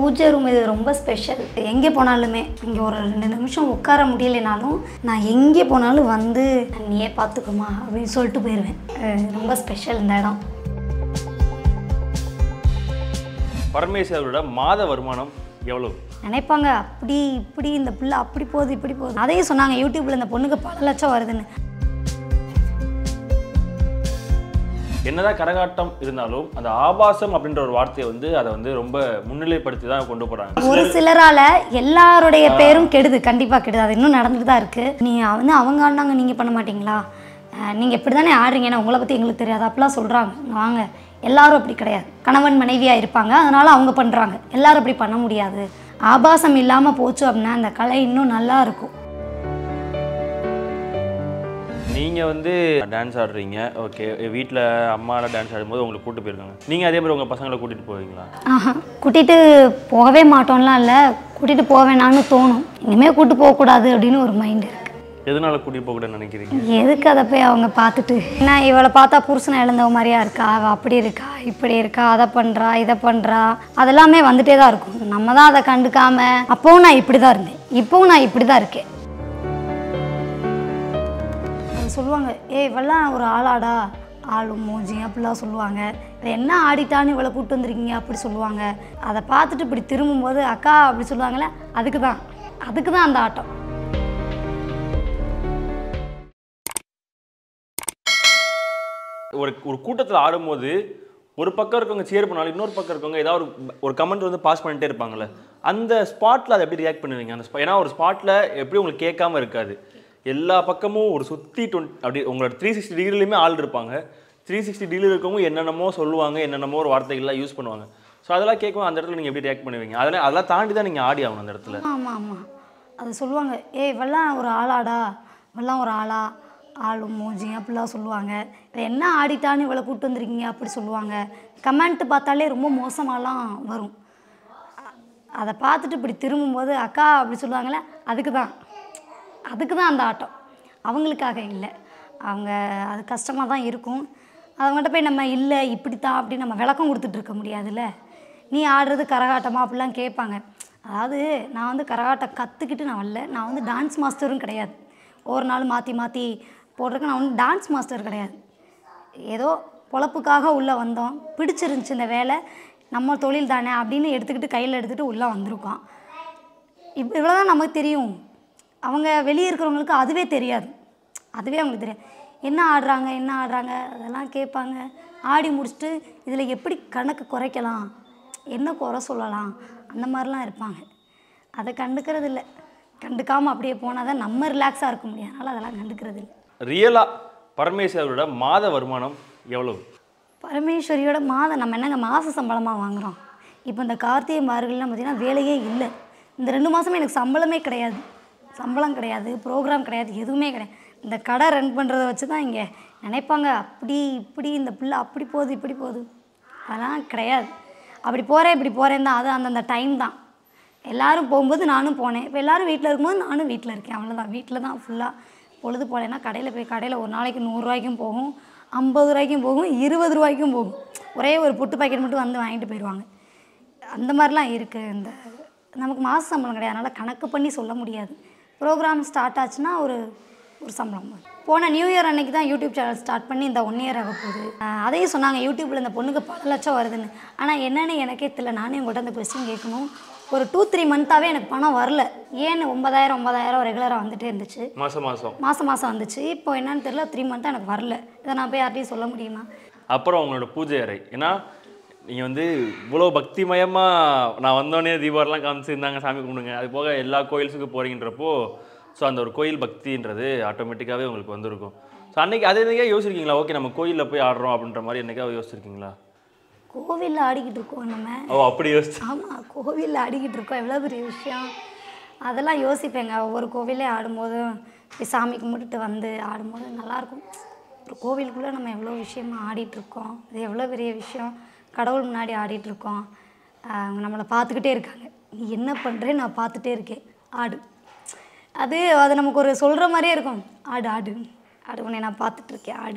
பூஜை ரூம் இது ரொம்ப ஸ்பெஷல் எங்கே போனாலுமே இங்கே ஒரு ரெண்டு நிமிஷம் உட்கார முடியலைனாலும் நான் எங்கே போனாலும் வந்து நீயே பார்த்துக்குமா அப்படின்னு சொல்லிட்டு போயிடுவேன் அஹ் ரொம்ப ஸ்பெஷல் இந்த இடம் பரமேஸ்வரோட மாத வருமானம் எவ்வளவு நினைப்பாங்க அப்படி இப்படி இந்த பிள்ளை அப்படி போகுது இப்படி போகுது அதையும் சொன்னாங்க யூடியூப்பில் இந்த பொண்ணுக்கு பல லட்சம் வருதுன்னு என்னதான் கரகாட்டம் இருந்தாலும் அந்த ஆபாசம் அப்படின்ற ஒரு வார்த்தையை வந்து அதை வந்து ரொம்ப முன்னிலைப்படுத்தி தான் கொண்டு போறாங்க ஒரு சிலரால எல்லாருடைய பேரும் கெடுது கண்டிப்பா கெடுது அது இன்னும் நடந்துட்டு தான் இருக்கு நீங்க வந்து அவங்க ஆடினாங்க நீங்க பண்ண மாட்டீங்களா அஹ் நீங்க இப்படி தானே ஆடுறீங்க ஏன்னா உங்களை பத்தி எங்களுக்கு தெரியாது அப்படிலாம் சொல்றாங்க வாங்க எல்லாரும் அப்படி கிடையாது கணவன் மனைவியா இருப்பாங்க அதனால அவங்க பண்றாங்க எல்லாரும் அப்படி பண்ண முடியாது ஆபாசம் இல்லாம போச்சு அப்படின்னா அந்த கலை இன்னும் நல்லா இருக்கும் நீங்க வந்து டான்ஸ் ஆடுறீங்க ஓகே வீட்டில் அம்மாலாம் டான்ஸ் ஆடும்போது உங்களுக்கு கூட்டு போயிருக்காங்க நீங்க அதே மாதிரி உங்க பசங்களை கூட்டிட்டு போவீங்களா ஆஹா கூட்டிட்டு போகவே மாட்டோம்லாம் இல்லை கூட்டிட்டு போவேணான்னு தோணும் இனிமேல் கூட்டு போகக்கூடாது அப்படின்னு ஒரு மைண்ட் இருக்கு எதனால கூட்டிட்டு போக கூடாதுன்னு நினைக்கிறீங்க எதுக்கு அதை போய் அவங்க பார்த்துட்டு என்ன இவளை பார்த்தா புருஷனை இழந்தவ மாதிரியா இருக்கா அவ அப்படி இருக்கா இப்படி இருக்கா அதை பண்ணுறா இதை பண்ணுறா அதெல்லாமே வந்துட்டே தான் இருக்கும் நம்ம தான் அதை கண்டுக்காம அப்போவும் நான் இப்படி தான் இருந்தேன் இப்போவும் நான் இப்படி தான் இருக்கேன் அது சொல்லுவாங்க ஏய் இவெல்லாம் ஒரு ஆளாடா ஆளும் மூஞ்சி அப்படிலாம் சொல்லுவாங்க இவ என்ன ஆடிட்டான்னு இவளை கூப்பிட்டு வந்திருக்கீங்க அப்படி சொல்லுவாங்க அதை பார்த்துட்டு இப்படி திரும்பும்போது அக்கா அப்படி சொல்லுவாங்களே அதுக்கு தான் அதுக்கு தான் அந்த ஆட்டம் ஒரு ஒரு கூட்டத்தில் ஆடும்போது ஒரு பக்கம் இருக்கவங்க சேர் பண்ணாலும் இன்னொரு பக்கம் இருக்கவங்க ஏதாவது ஒரு ஒரு கமெண்ட் வந்து பாஸ் பண்ணிட்டே இருப்பாங்கல்ல அந்த ஸ்பாட்டில் அதை எப்படி ரியாக்ட் பண்ணுவீங்க அந்த spot- ஏன்னா ஒரு ஸ்பாட்டில் எப்படி உங்களுக்கு கேட்காம இருக்காது எல்லா பக்கமும் ஒரு சுற்றி டுவெண்ட் அப்படி உங்களோட த்ரீ சிக்ஸ்டி டிகிரிலையுமே ஆள் இருப்பாங்க த்ரீ சிக்ஸ்டி டிகிரி இருக்கவங்க என்னென்னமோ சொல்லுவாங்க என்னென்னமோ ஒரு வார்த்தைகள்லாம் யூஸ் பண்ணுவாங்க ஸோ அதெல்லாம் கேட்கும் அந்த இடத்துல நீங்கள் எப்படி ரியாக்ட் பண்ணுவீங்க அதெல்லாம் அதெல்லாம் தாண்டி தான் நீங்கள் ஆடி ஆகணும் அந்த இடத்துல ஆமாம் ஆமாம் அது சொல்லுவாங்க ஏய் இவெல்லாம் ஒரு ஆளாடா இவெல்லாம் ஒரு ஆளா ஆளும் மூஞ்சி அப்படிலாம் சொல்லுவாங்க இவ என்ன ஆடிட்டான்னு இவளை கூப்பிட்டு வந்திருக்கீங்க அப்படி சொல்லுவாங்க கமெண்ட் பார்த்தாலே ரொம்ப மோசமாலாம் வரும் அ- அதை பார்த்துட்டு இப்படி திரும்பும்போது அக்கா அப்படி சொல்லுவாங்களே அதுக்கு தான் அதுக்கு தான் அந்த ஆட்டம் அவங்களுக்காக இல்லை அவங்க அது கஷ்டமாக தான் இருக்கும் அவங்ககிட்ட போய் நம்ம இல்லை இப்படி தான் அப்படி நம்ம விளக்கம் கொடுத்துட்டு இருக்க முடியாதுல்ல நீ ஆடுறது கரகாட்டமா அப்படிலாம் கேட்பாங்க அதாவது நான் வந்து கரகாட்டம் கற்றுக்கிட்டு நான் வரல நான் வந்து டான்ஸ் மாஸ்டரும் கிடையாது ஒரு நாள் மாற்றி மாற்றி போடுறதுக்கு நான் வந்து டான்ஸ் மாஸ்டர் கிடையாது ஏதோ பொழப்புக்காக உள்ளே வந்தோம் பிடிச்சிருந்துச்சு இந்த வேலை நம்ம தொழில் தானே அப்படின்னு எடுத்துக்கிட்டு கையில் எடுத்துகிட்டு உள்ளே வந்திருக்கோம் இப் இவ்வளோ தான் நமக்கு தெரியும் அவங்க வெளியே இருக்கிறவங்களுக்கு அதுவே தெரியாது அதுவே அவங்களுக்கு தெரியாது என்ன ஆடுறாங்க என்ன ஆடுறாங்க அதெல்லாம் கேட்பாங்க ஆடி முடிச்சுட்டு இதில் எப்படி கணக்கு குறைக்கலாம் என்ன குறை சொல்லலாம் அந்த மாதிரிலாம் இருப்பாங்க அதை கண்டுக்கிறது இல்லை கண்டுக்காமல் அப்படியே போனால் தான் நம்ம ரிலாக்ஸாக இருக்க முடியும் அதனால் அதெல்லாம் கண்டுக்கிறது இல்லை ரியலாக பரமேஸ்வரோட மாத வருமானம் எவ்வளவு பரமேஸ்வரியோட மாதம் நம்ம என்னங்க மாத சம்பளமாக வாங்குகிறோம் இப்போ இந்த கார்த்திகை மார்கழிலாம் பார்த்தீங்கன்னா வேலையே இல்லை இந்த ரெண்டு மாதமே எனக்கு சம்பளமே கிடையாது சம்பளம் கிடையாது ப்ரோக்ராம் கிடையாது எதுவுமே கிடையாது இந்த கடை ரன் பண்ணுறத வச்சு தான் இங்கே நினைப்பாங்க அப்படி இப்படி இந்த பிள்ளை அப்படி போகுது இப்படி போகுது அதெல்லாம் கிடையாது அப்படி போகிறேன் இப்படி போகிறேன் தான் அது அந்தந்த டைம் தான் எல்லாரும் போகும்போது நானும் போனேன் இப்போ எல்லாரும் வீட்டில் இருக்கும்போது நானும் வீட்டில் இருக்கேன் அவ்வளோதான் வீட்டில் தான் ஃபுல்லாக பொழுது போலேன்னா கடையில் போய் கடையில் ஒரு நாளைக்கு நூறுரூவாய்க்கும் போகும் ஐம்பது ரூபாய்க்கும் போகும் இருபது ரூபாய்க்கும் போகும் ஒரே ஒரு புட்டு பாக்கெட் மட்டும் வந்து வாங்கிட்டு போயிடுவாங்க அந்த மாதிரிலாம் இருக்குது இந்த நமக்கு மாத சம்பளம் கிடையாது அதனால் கணக்கு பண்ணி சொல்ல முடியாது ப்ரோக்ராம் ஸ்டார்ட் ஆச்சுன்னா ஒரு ஒரு சம்பளம் வரும். போன நியூ இயர் அன்னைக்கு தான் யூடியூப் சேனல் ஸ்டார்ட் பண்ணி இந்த ஒன் இயர் ஆக போகுது அஹ் அதையும் சொன்னாங்க யூடியூப்பில் இந்த பொண்ணுக்கு பல லட்சம் வருதுன்னு ஆனால் என்னன்னு எனக்கே தெரியல நானே உங்கள்கிட்ட அந்த கொஸ்டின் கேட்கணும் ஒரு டூ த்ரீ மந்த்தாகவே எனக்கு பணம் வரல ஏன்னு ஒன்பதாயிரம் ஒன்பதாயிரம் ரெகுலராக வந்துட்டே இருந்துச்சு மாதம் மாதம் மாதம் மாதம் வந்துச்சு இப்போ என்னன்னு தெரியல த்ரீ மந்த்தாக எனக்கு வரல இதை நான் போய் யார்ட்டையும் சொல்ல முடியுமா அப்புறம் உங்களோட பூஜை அறை ஏன்னா நீங்கள் வந்து இவ்வளோ பக்திமயமாக நான் வந்தோடனே தீபாவளிலாம் காமிச்சிருந்தாங்க சாமி கும்பிடுங்க அது போக எல்லா கோயில்ஸுக்கு போகிறீங்கன்றப்போ ஸோ அந்த ஒரு கோயில் பக்தின்றது ஆட்டோமேட்டிக்காகவே உங்களுக்கு வந்திருக்கும் ஸோ அன்னைக்கு அது என்னைக்கா யோசிச்சிருக்கீங்களா ஓகே நம்ம கோயிலில் போய் ஆடுறோம் அப்படின்ற மாதிரி என்னைக்காவது யோசிச்சிருக்கீங்களா கோவிலில் ஆடிக்கிட்டு இருக்கோம் நம்ம ஓ அப்படி யோசிச்சு ஆமாம் கோவிலில் ஆடிக்கிட்டு இருக்கோம் எவ்வளோ பெரிய விஷயம் அதெல்லாம் யோசிப்பேங்க ஒவ்வொரு கோவிலே ஆடும்போதும் போய் சாமி கும்பிட்டுட்டு வந்து ஆடும்போது நல்லாயிருக்கும் ஒரு கோவிலுக்குள்ளே நம்ம எவ்வளோ விஷயமா ஆடிட்டுருக்கோம் இது எவ்வளோ பெரிய விஷயம் கடவுள் முன்னாடி ஆடிட்டுருக்கோம் அவங்க நம்மளை பார்த்துக்கிட்டே இருக்காங்க நீ என்ன பண்ணுறே நான் பார்த்துட்டே இருக்கேன் ஆடு அது அது நமக்கு ஒரு சொல்கிற மாதிரியே இருக்கும் ஆடு ஆடு ஆடு உன்னை நான் பார்த்துட்ருக்கேன் ஆடு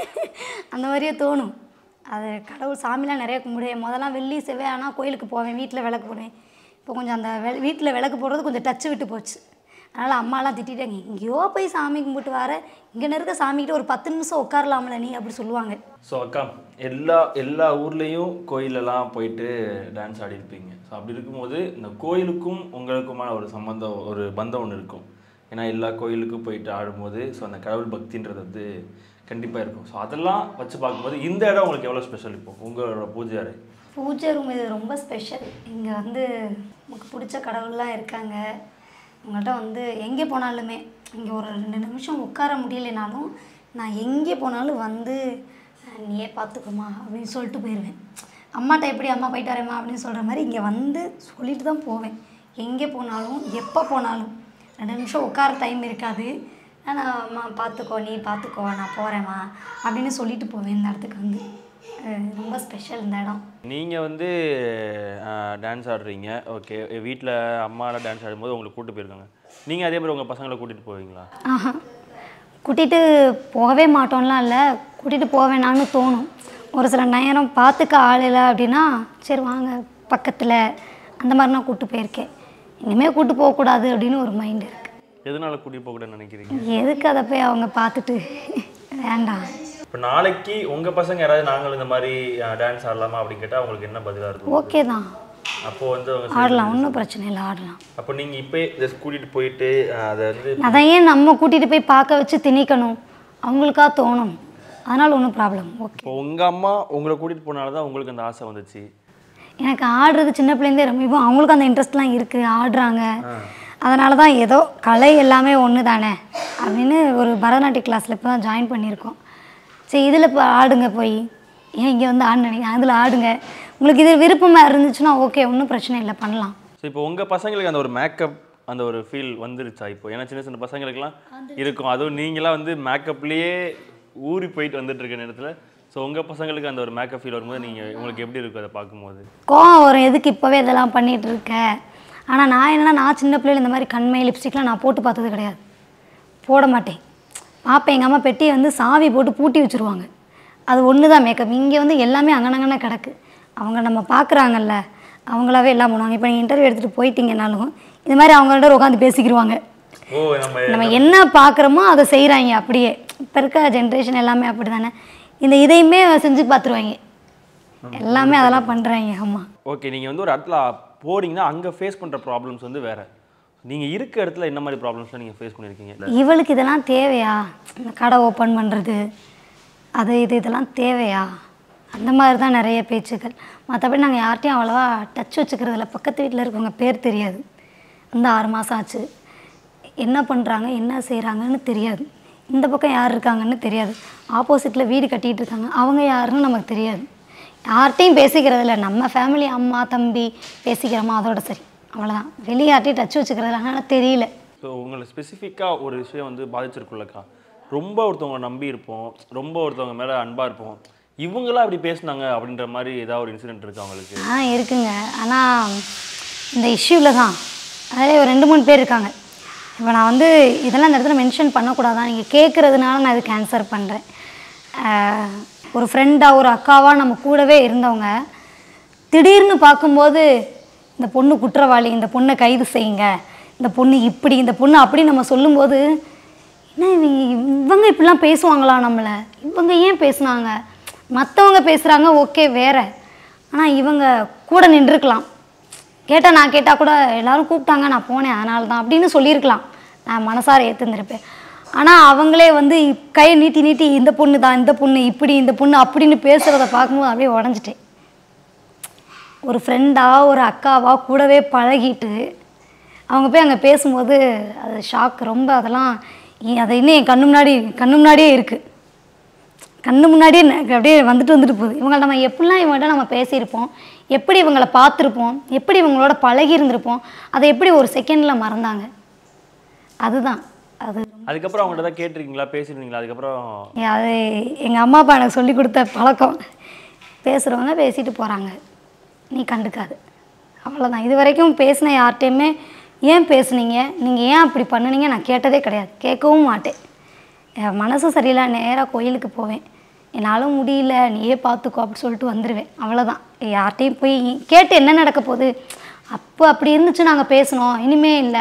அந்த மாதிரியே தோணும் அது கடவுள் சாமிலாம் நிறைய கும்பிடுவேன் முதல்லாம் வெள்ளி செவ்வாய் ஆனால் கோயிலுக்கு போவேன் வீட்டில் விளக்கு போடுவேன் இப்போ கொஞ்சம் அந்த வெ வீட்டில் விளக்கு போடுறது கொஞ்சம் டச்சு விட்டு போச்சு அதனால் அம்மாலாம் திட்டிட்டாங்க எங்கேயோ போய் சாமி கும்பிட்டு வர இங்கே இருக்க சாமிக்கிட்ட ஒரு பத்து நிமிஷம் உட்காரலாம்ல நீ அப்படி சொல்லுவாங்க ஸோ அக்கா எல்லா எல்லா ஊர்லேயும் கோயிலெல்லாம் போயிட்டு டான்ஸ் ஆடி இருப்பீங்க ஸோ அப்படி இருக்கும்போது இந்த கோயிலுக்கும் உங்களுக்குமான ஒரு சம்மந்தம் ஒரு பந்தம் ஒன்று இருக்கும் ஏன்னா எல்லா கோயிலுக்கும் போயிட்டு ஆடும்போது ஸோ அந்த கடவுள் பக்தின்றது வந்து கண்டிப்பாக இருக்கும் ஸோ அதெல்லாம் வச்சு பார்க்கும்போது இந்த இடம் உங்களுக்கு எவ்வளோ ஸ்பெஷல் இப்போ உங்களோட பூஜை அறை பூஜை ரூம் இது ரொம்ப ஸ்பெஷல் இங்கே வந்து நமக்கு பிடிச்ச கடவுள்லாம் இருக்காங்க உங்கள்கிட்ட வந்து எங்கே போனாலுமே இங்கே ஒரு ரெண்டு நிமிஷம் உட்கார முடியலைனாலும் நான் எங்கே போனாலும் வந்து அஹ், நீயே பார்த்துக்கோமா அப்படின்னு சொல்லிட்டு போயிடுவேன் அம்மாட்ட எப்படி அம்மா போயிட்டு வரேம்மா அப்படின்னு சொல்கிற மாதிரி இங்கே வந்து சொல்லிட்டு தான் போவேன் எங்கே போனாலும் எப்போ போனாலும் ரெண்டு நிமிஷம் உட்கார டைம் இருக்காது நான் அம்மா பார்த்துக்கோ நீ பார்த்துக்கோ நான் போகிறேம்மா அப்படின்னு சொல்லிட்டு போவேன் இந்த இடத்துக்கு வந்து அஹ், ரொம்ப ஸ்பெஷல் இந்த இடம் நீங்கள் வந்து டான்ஸ் ஆடுறீங்க ஓகே வீட்டில் அம்மாலாம் டான்ஸ் ஆடும்போது உங்களை கூப்பிட்டு போயிருக்காங்க நீங்கள் அதே மாதிரி உங்கள் பசங்களை கூட்டிகிட்டு போவீங்களா ஆஹா கூட்டிகிட்டு போகவே மாட்டோம்லாம் இல்லை கூட்டிகிட்டு போவேணான்னு தோணும் ஒரு சில நேரம் பார்த்துக்க ஆள் இல்லை அப்படின்னா சரி வாங்க பக்கத்தில் அந்த மாதிரி நான் கூப்பிட்டு போயிருக்கேன் இனிமேல் கூப்பிட்டு போகக்கூடாது அப்படின்னு ஒரு மைண்ட் இருக்குது எதனால கூட்டிகிட்டு போகக்கூடாதுன்னு நினைக்கிறீங்க எதுக்கு அதை போய் அவங்க பார்த்துட்டு வேண்டாம் இப்போ நாளைக்கு உங்கள் பசங்க யாராவது நாங்களும் இந்த மாதிரி டான்ஸ் ஆடலாமா அப்படின்னு கேட்டால் உங்களுக்கு என்ன பதிலாக இருக்கும் ஓகே தான் அப்போ வந்து அவங்க ஆடலாம் ஒன்றும் பிரச்சனை இல்லை ஆடலாம் அப்போ நீங்கள் இப்போ ஜஸ்ட் கூட்டிகிட்டு போயிட்டு அஹ், அதை வந்து அதை ஏன் நம்ம கூட்டிகிட்டு போய் பார்க்க வச்சு திணிக்கணும் அவங்களுக்கா தோணும் அதனால் ஒன்றும் ப்ராப்ளம் ஓகே இப்போ உங்கள் அம்மா உங்களை கூட்டிகிட்டு போனால தான் உங்களுக்கு அந்த ஆசை வந்துச்சு எனக்கு ஆடுறது சின்ன பிள்ளைந்தே ரொம்ப இப்போ அவங்களுக்கும் அந்த இன்ட்ரெஸ்ட்லாம் இருக்குது ஆடுறாங்க அதனால தான் ஏதோ கலை எல்லாமே ஒன்று தானே அப்படின்னு ஒரு பரதநாட்டிய கிளாஸில் இப்போ தான் ஜாயின் பண்ணியிருக்கோம் சரி இதில் இப்போ ஆடுங்க போய் ஏன் இங்கே வந்து ஆடுனீங்க அதில் ஆடுங்க உங்களுக்கு இது விருப்பமாக இருந்துச்சுன்னா ஓகே ஒன்றும் பிரச்சனை இல்லை பண்ணலாம் ஸோ இப்போ உங்கள் பசங்களுக்கு அந்த ஒரு மேக்கப் அந்த ஒரு ஃபீல் வந்துருச்சா இப்போ ஏன்னா சின்ன சின்ன பசங்களுக்குலாம் இருக்கும் அதுவும் நீங்களாம் வந்து மேக்கப்லேயே ஊறி போயிட்டு வந்துட்டு இருக்க நேரத்தில் ஸோ உங்கள் பசங்களுக்கு அந்த ஒரு மேக்கப் ஃபீல் வரும்போது நீங்கள் உங்களுக்கு எப்படி இருக்கும் அதை பார்க்கும்போது கோவம் வரும் எதுக்கு இப்போவே இதெல்லாம் பண்ணிகிட்டு இருக்க ஆனால் நான் என்னன்னா நான் சின்ன பிள்ளைல இந்த மாதிரி கண்மை லிப்ஸ்டிக்லாம் நான் போட்டு பார்த்தது கிடையாது போட மாட்டேன் பார்ப்பேன் எங்கள் அம்மா பெட்டியை வந்து சாவி போட்டு பூட்டி வச்சுருவாங்க அது ஒன்று தான் மேக்கப் இங்கே வந்து எல்லாமே அங்கனங்கன கிடக்கு அவங்க நம்ம பார்க்குறாங்கல்ல அவங்களாவே எல்லாம் பண்ணுவாங்க இப்போ நீங்கள் இன்டர்வியூ எடுத்துகிட்டு போயிட்டீங்கனாலும் இது மாதிரி அவங்கள்ட்ட உட்காந்து பேசிக்கிருவாங்க ஓ நம்ம நம்ம என்ன பார்க்குறோமோ அதை செய்கிறாங்க அப்படியே இப்போ இருக்க ஜென்ரேஷன் எல்லாமே அப்படி தானே இந்த இதையுமே செஞ்சு பார்த்துருவாங்க எல்லாமே அதெல்லாம் பண்ணுறாங்க ஆமாம் ஓகே நீங்கள் வந்து ஒரு இடத்துல போறீங்கன்னா அங்கே ஃபேஸ் பண்ணுற ப்ராப்ளம்ஸ் வந்து வேறு நீங்கள் இருக்க இடத்துல என்ன மாதிரி ப்ராப்ளம்ஸ்லாம் நீங்கள் ஃபேஸ் பண்ணியிருக்கீங்க இவளுக்கு இதெல்லாம் தேவையா இந்த கடை ஓப்பன் பண்ணுறது அது இது இதெல்லாம் தேவையா அந்த மாதிரி தான் நிறைய பேச்சுக்கள் மற்றபடி நாங்கள் யார்கிட்டையும் அவ்வளோவா டச் வச்சுக்கிறதில்ல பக்கத்து வீட்டில் இருக்கவங்க பேர் தெரியாது இந்த ஆறு மாதம் ஆச்சு என்ன பண்ணுறாங்க என்ன செய்கிறாங்கன்னு தெரியாது இந்த பக்கம் யார் இருக்காங்கன்னு தெரியாது ஆப்போசிட்டில் வீடு கட்டிகிட்டு இருக்காங்க அவங்க யாருன்னு நமக்கு தெரியாது யார்கிட்டையும் பேசிக்கிறதில்ல நம்ம ஃபேமிலி அம்மா தம்பி பேசிக்கிறோமா அதோட சரி அவ்வளோதான் வெளியே யார்கிட்டையும் டச் வச்சுக்கிறதில்ல அதனால் தெரியல ஸோ உங்களை ஸ்பெசிஃபிக்காக ஒரு விஷயம் வந்து பாதிச்சிருக்குல்லக்கா ரொம்ப ஒருத்தவங்க நம்பி இருப்போம் ரொம்ப ஒருத்தவங்க மேலே அன்பாக இருப்போம் இவங்களாம் அப்படி பேசுனாங்க அப்படின்ற மாதிரி ஏதாவது ஒரு இன்சிடென்ட் இருக்கு அவங்களுக்கு ஆ இருக்குங்க ஆனால் இந்த இஷ்யூவில் தான் அதில் ஒரு ரெண்டு மூணு பேர் இருக்காங்க இப்போ நான் வந்து இதெல்லாம் இந்த இடத்துல மென்ஷன் பண்ணக்கூடாதான் நீங்கள் கேட்குறதுனால நான் இதுக்கு ஆன்சர் பண்ணுறேன் ஒரு ஃப்ரெண்டாக ஒரு அக்காவாக நம்ம கூடவே இருந்தவங்க திடீர்னு பார்க்கும்போது இந்த பொண்ணு குற்றவாளி இந்த பொண்ணை கைது செய்யுங்க இந்த பொண்ணு இப்படி இந்த பொண்ணு அப்படி நம்ம சொல்லும்போது என்ன இவங்க இவங்க இப்படிலாம் பேசுவாங்களா நம்மளை இவங்க ஏன் பேசுனாங்க மற்றவங்க பேசுகிறாங்க ஓகே வேற ஆனால் இவங்க கூட நின்றுருக்கலாம் கேட்டால் நான் கேட்டால் கூட எல்லாரும் கூப்பிட்டாங்க நான் போனேன் அதனால தான் அப்படின்னு சொல்லியிருக்கலாம் நான் மனசார ஏற்றுந்திருப்பேன் ஆனால் அவங்களே வந்து இப்- கையை நீட்டி நீட்டி இந்த பொண்ணு தான் இந்த பொண்ணு இப்படி இந்த பொண்ணு அப்படின்னு பேசுகிறத பார்க்கும்போது அப்படியே உடஞ்சிட்டேன் ஒரு ஃப்ரெண்டாக ஒரு அக்காவா கூடவே பழகிட்டு அவங்க போய் அங்கே பேசும்போது அது ஷாக் ரொம்ப அதெல்லாம் இ- அது இன்னும் என் கண்ணு முன்னாடி கண்ணு முன்னாடியே இருக்குது கண்ணு முன்னாடியே எனக்கு அப்படியே வந்துட்டு வந்துட்டு போகுது இவங்களை நம்ம எப்படிலாம் இவங்கள்ட்ட நம்ம பேசியிருப்போம் எப்படி இவங்களை பார்த்துருப்போம் எப்படி இவங்களோட பழகி இருந்திருப்போம் அதை எப்படி ஒரு செகண்டில் மறந்தாங்க அதுதான் அது அதுக்கப்புறம் அவங்கள்ட்ட தான் கேட்டிருக்கீங்களா பேசியிருந்தீங்களா அதுக்கப்புறம் ஏ, அது எங்கள் அம்மா அப்பா எனக்கு சொல்லி கொடுத்த பழக்கம் பேசுகிறவங்க பேசிட்டு போகிறாங்க நீ கண்டுக்காது அவ்வளோதான் இது வரைக்கும் பேசின யார்கிட்டையுமே ஏன் பேசுனீங்க நீங்கள் ஏன் அப்படி பண்ணுனீங்க நான் கேட்டதே கிடையாது கேட்கவும் மாட்டேன் என் மனசு சரியில்லை நேராக கோயிலுக்கு போவேன் என்னால் முடியல நீயே பார்த்துக்கோ அப்படி சொல்லிட்டு வந்துடுவேன் அவ்வளோதான் யார்கிட்டையும் போய் கேட்டு என்ன நடக்க போகுது அப்போ அப்படி இருந்துச்சு நாங்கள் பேசினோம் இனிமே இல்லை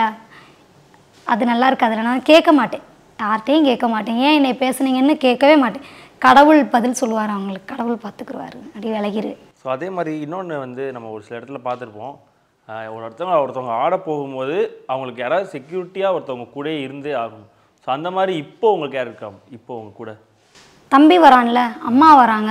அது நல்லா இருக்காதுல்ல நான் கேட்க மாட்டேன் யார்கிட்டையும் கேட்க மாட்டேன் ஏன் என்னை பேசுனீங்கன்னு கேட்கவே மாட்டேன் கடவுள் பதில் சொல்லுவார் அவங்களுக்கு கடவுள் பார்த்துக்குருவாரு அப்படி விலகிரு ஸோ அதே மாதிரி இன்னொன்று வந்து நம்ம ஒரு சில இடத்துல பார்த்துருப்போம் ஆஹ் ஒரு ஒருத்தவங்க ஒருத்தவங்க ஆட போகும்போது அவங்களுக்கு யாராவது செக்யூரிட்டியாக ஒருத்தவங்க கூட இருந்தே ஆகணும் ஸோ அந்த மாதிரி இப்போ உங்களுக்கு யார் இருக்கா இப்போ உங்க கூட தம்பி வரான்ல அம்மா வராங்க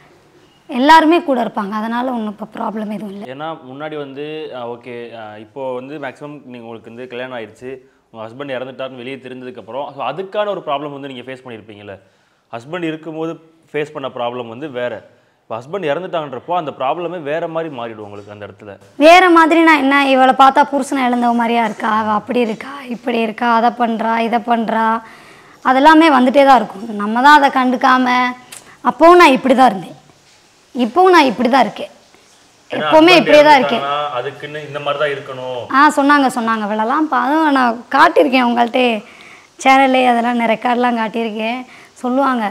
எல்லாருமே கூட இருப்பாங்க அதனால் ஒன்றும் இப்போ ப்ராப்ளம் எதுவும் இல்லை ஏன்னா முன்னாடி வந்து ஓகே இப்போ வந்து மேக்ஸிமம் நீங்கள் உங்களுக்கு வந்து கல்யாணம் ஆயிடுச்சு உங்கள் ஹஸ்பண்ட் இறந்துட்டாருன்னு வெளியே தெரிஞ்சதுக்கப்புறம் ஸோ அதுக்கான ஒரு ப்ராப்ளம் வந்து நீங்கள் ஃபேஸ் பண்ணியிருப்பீங்கல்ல ஹஸ்பண்ட் இருக்கும்போது ஃபேஸ் பண்ண ப்ராப்ளம் வந்து வேறு இப்போ ஹஸ்பண்ட் இறந்துட்டாங்கன்றப்போ அந்த ப்ராப்ளமே வேறு மாதிரி மாறிடும் உங்களுக்கு அந்த இடத்துல வேற மாதிரி நான் என்ன இவளை பார்த்தா புருஷனை இழந்தவ மாதிரியா இருக்கா அவள் அப்படி இருக்கா இப்படி இருக்கா அதை பண்ணுறா இதை பண்ணுறா அதெல்லாமே வந்துட்டே தான் இருக்கும் நம்ம தான் அதை கண்டுக்காம அப்போவும் நான் இப்படி தான் இருந்தேன் இப்போவும் நான் இப்படி தான் இருக்கேன் எப்போவுமே இப்படியே தான் இருக்கேன் இறந்துட்டாங்கன்னா, அதுக்குன்னு இந்த மாதிரி தான் இருக்கணும் ஆ சொன்னாங்க சொன்னாங்க இவளெல்லாம் பா அதுவும் நான் காட்டியிருக்கேன் உங்கள்கிட்ட சேனல்லே அதெல்லாம் நான் ரெக்கார்ட்லாம் காட்டியிருக்கேன் சொல்லுவாங்க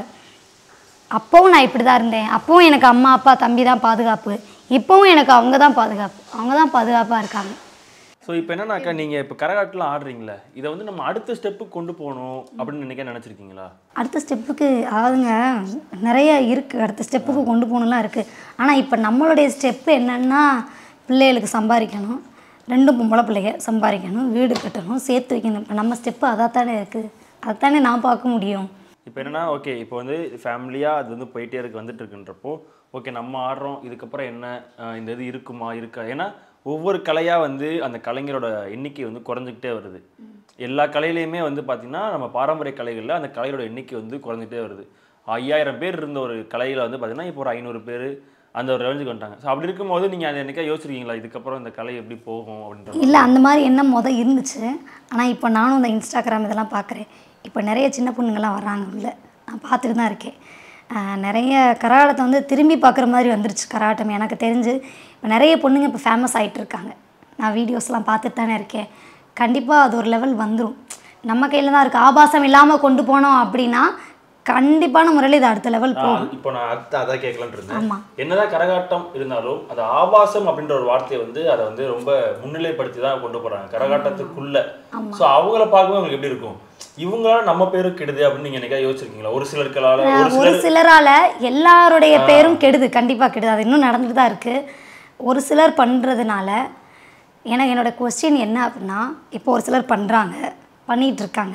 அப்போவும் நான் இப்படி தான் இருந்தேன் அப்போவும் எனக்கு அம்மா அப்பா தம்பி தான் பாதுகாப்பு இப்போவும் எனக்கு அவங்க தான் பாதுகாப்பு அவங்க தான் பாதுகாப்பாக இருக்காங்க ஸோ இப்போ என்னன்னாக்கா நீங்கள் இப்போ கரகாட்டெலாம் ஆடுறீங்களே இதை வந்து நம்ம அடுத்த ஸ்டெப்புக்கு கொண்டு போகணும் அப்படின்னு நினைக்க நினச்சிருக்கீங்களா அடுத்த ஸ்டெப்புக்கு அதாவதுங்க நிறைய இருக்குது அடுத்த ஸ்டெப்புக்கு கொண்டு போகணும்லாம் இருக்குது ஆனால் இப்போ நம்மளுடைய ஸ்டெப்பு என்னன்னா பிள்ளைகளுக்கு சம்பாதிக்கணும் ரெண்டும் பொம்பளை பிள்ளைங்க சம்பாதிக்கணும் வீடு கட்டணும் சேர்த்து வைக்கணும் இப்போ நம்ம ஸ்டெப்பு அதாக தானே இருக்குது அதைத்தானே நான் பார்க்க முடியும் இப்போ என்னன்னா ஓகே இப்போ வந்து ஃபேமிலியாக அது வந்து போயிட்டே இருக்கு வந்துட்டு இருக்குன்றப்போ ஓகே நம்ம ஆடுறோம் இதுக்கப்புறம் என்ன அஹ் இந்த இது இருக்குமா இருக்கா ஏன்னா ஒவ்வொரு கலையாக வந்து அந்த கலைஞரோட எண்ணிக்கை வந்து குறைஞ்சிக்கிட்டே வருது எல்லா கலையிலையுமே வந்து பார்த்திங்கன்னா நம்ம பாரம்பரிய கலைகளில் அந்த கலையோட எண்ணிக்கை வந்து குறைஞ்சிட்டே வருது ஐயாயிரம் பேர் இருந்த ஒரு கலையில் வந்து பார்த்திங்கன்னா இப்போ ஒரு ஐநூறு பேர் அந்த ஒரு ரேஞ்சுக்கு வந்துட்டாங்க ஸோ அப்படி இருக்கும்போது நீங்கள் அதை என்னைக்கா யோசிச்சிருக்கீங்களா இதுக்கப்புறம் இந்த கலை எப்படி போகும் அப்படின்ற இல்லை அந்த மாதிரி எண்ணம் முத இருந்துச்சு ஆனால் இப்போ நானும் இந்த இன்ஸ்டாகிராம் இதெல்லாம் பார்க்குறேன் இப்போ நிறைய சின்ன பொண்ணுங்கள்லாம் வர்றாங்க உள்ள நான் பார்த்துட்டு தான் இருக்கேன் ஆஹ் நிறைய கரகாட்டத்தை வந்து திரும்பி பார்க்குற மாதிரி வந்துருச்சு கரகாட்டம் எனக்கு தெரிஞ்சு இப்போ நிறைய பொண்ணுங்க இப்போ ஃபேமஸ் ஆகிட்டு இருக்காங்க நான் வீடியோஸ்லாம் பார்த்துட்டு தானே இருக்கேன் கண்டிப்பாக அது ஒரு லெவல் வந்துடும் நம்ம கையில் தான் இருக்குது ஆபாசம் இல்லாமல் கொண்டு போனோம் அப்படின்னா கண்டிப்பான முறையில் இது அடுத்த லெவல் போகும் நான் இப்போ நான் அடுத்து அதான் கேட்கலான்னு இருந்தேன் ஆமா. என்னதான் கரகாட்டம் இருந்தாலும் அது ஆபாசம் அப்படின்ற ஒரு வார்த்தையை வந்து அதை வந்து ரொம்ப முன்னிலைப்படுத்தி தான் கொண்டு போறாங்க கரகாட்டத்துக்குள்ள ஸோ அவங்கள பார்க்கும்போது உங்களுக்கு எப்படி இருக்கும் இவங்களால நம்ம பேரும் கெடுது அப்படின்னு நீங்க என்னைக்கா யோசிச்சிருக்கீங்களா ஒரு சிலருக்களால ஒரு ஒரு சிலர் சிலரால் எல்லாருடைய பேரும் கெடுது கண்டிப்பாக கெடுது அது இன்னும் நடந்துட்டு தான் இருக்குது ஒரு சிலர் பண்ணுறதுனால எனக்கு என்னோட கொஸ்டின் என்ன அப்படின்னா இப்போ ஒரு சிலர் பண்ணுறாங்க பண்ணிகிட்டு இருக்காங்க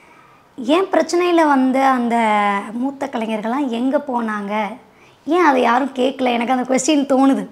ஏன் பிரச்சனையில் வந்த அந்த மூத்த கலைஞர்கள்லாம் எங்கே போனாங்க ஏன் அதை யாரும் கேட்கல எனக்கு அந்த கொஸ்டின் தோணுது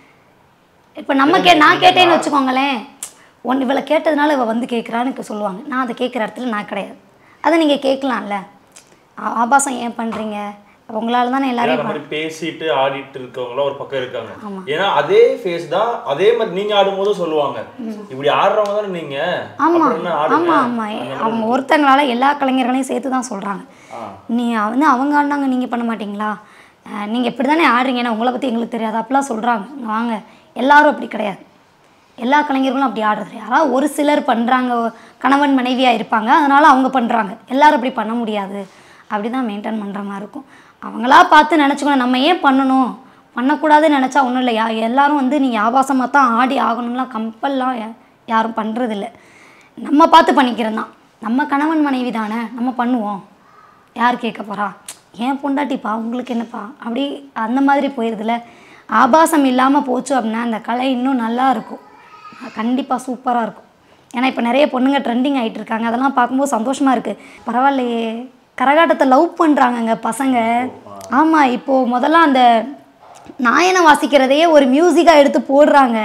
இப்போ நம்ம கே நான் கேட்டேன்னு வச்சுக்கோங்களேன் ஒன் இவளை கேட்டதுனால இவள் வந்து கேட்குறான்னு இப்போ சொல்லுவாங்க நான் அதை கேட்குற இடத்துல நான் கிடையாது அதை நீங்கள் கேட்கலாம்ல ஆ- ஆபாசம் ஏன் பண்ணுறீங்க உங்களால தானே ஏன்னா எல்லாரையும் அந்த மாதிரி பேசிட்டு ஆடிட்டு இருக்கவங்களும் ஒரு பக்கம் இருக்காங்க ஏன்னா அதே ஃபேஸ் தான் அதே மாதிரி நீங்க ஆடும்போதும் சொல்லுவாங்க இப்படி ஆடுறவங்க தானே நீங்க ஆமாம் அப்புறம் என்ன ஆடுங்க ஆமாம் ஆமாம் அவங்க ஒருத்தங்களால எல்லா கலைஞர்களையும் சேர்த்து தான் சொல்கிறாங்க ஆ. நீ வந்து அவங்க ஆடினாங்க நீங்கள் பண்ண மாட்டீங்களா நீங்கள் இப்படி தானே ஆடுறீங்க ஏன்னா உங்களை பற்றி எங்களுக்கு தெரியாது அப்படிலாம் சொல்கிறாங்க வாங்க எல்லாரும் அப்படி கிடையாது எல்லா கலைஞர்களும் அப்படி ஆடுறது இல்ல. யாராவது ஒரு சிலர் பண்ணுறாங்க கணவன் மனைவியாக இருப்பாங்க அதனால் அவங்க பண்ணுறாங்க எல்லாரும் அப்படி பண்ண முடியாது அப்படி தான் மெயின்டைன் பண்ணுற மாதிரி இருக்கும் அவங்களா பார்த்து நினச்சிக்கணும் நம்ம ஏன் பண்ணணும் பண்ணக்கூடாதுன்னு நினச்சா ஒன்றும் இல்லை யா எல்லாரும் வந்து நீங்கள் ஆபாசமாக தான் ஆடி ஆகணும்லாம் கம்பல்லாம் யா- யாரும் பண்ணுறதில்ல நம்ம பார்த்து பண்ணிக்கிறது தான் நம்ம கணவன் மனைவி தானே நம்ம பண்ணுவோம் யார் கேட்க போகிறா ஏன் பொண்டாட்டிப்பா உங்களுக்கு என்னப்பா அப்படி அந்த மாதிரி போயிடுதுல ஆபாசம் இல்லாமல் போச்சு அப்படின்னா அந்த கலை இன்னும் நல்லா இருக்கும் கண்டிப்பாக சூப்பராக இருக்கும் ஏன்னா இப்போ நிறைய பொண்ணுங்க ட்ரெண்டிங் ஆகிட்டு இருக்காங்க அதெல்லாம் பார்க்கும்போது சந்தோஷமாக இருக்குது பரவாயில்லையே கரகாட்டத்தை லவ் பண்ணுறாங்கங்க பசங்க ஆமாம் இப்போது முதல்ல அந்த நாயனை வாசிக்கிறதையே ஒரு மியூசிக்காக எடுத்து போடுறாங்க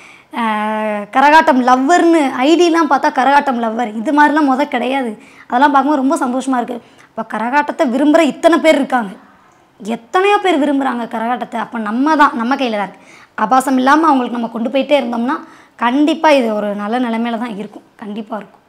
அஹ் கரகாட்டம் லவ்வர்னு ஐடிலாம் பார்த்தா கரகாட்டம் லவ்வர் இது மாதிரிலாம் முத கிடையாது அதெல்லாம் பார்க்கும்போது ரொம்ப சந்தோஷமாக இருக்குது இப்போ கரகாட்டத்தை விரும்புகிற இத்தனை பேர் இருக்காங்க எத்தனையோ பேர் விரும்புகிறாங்க கரகாட்டத்தை அப்போ நம்ம தான் நம்ம கையில் தான் இருக்குது ஆபாசம் இல்லாமல் அவங்களுக்கு நம்ம கொண்டு போயிட்டே இருந்தோம்னா கண்டிப்பாக இது ஒரு நல்ல நிலைமையில தான் இருக்கும் கண்டிப்பாக இருக்கும்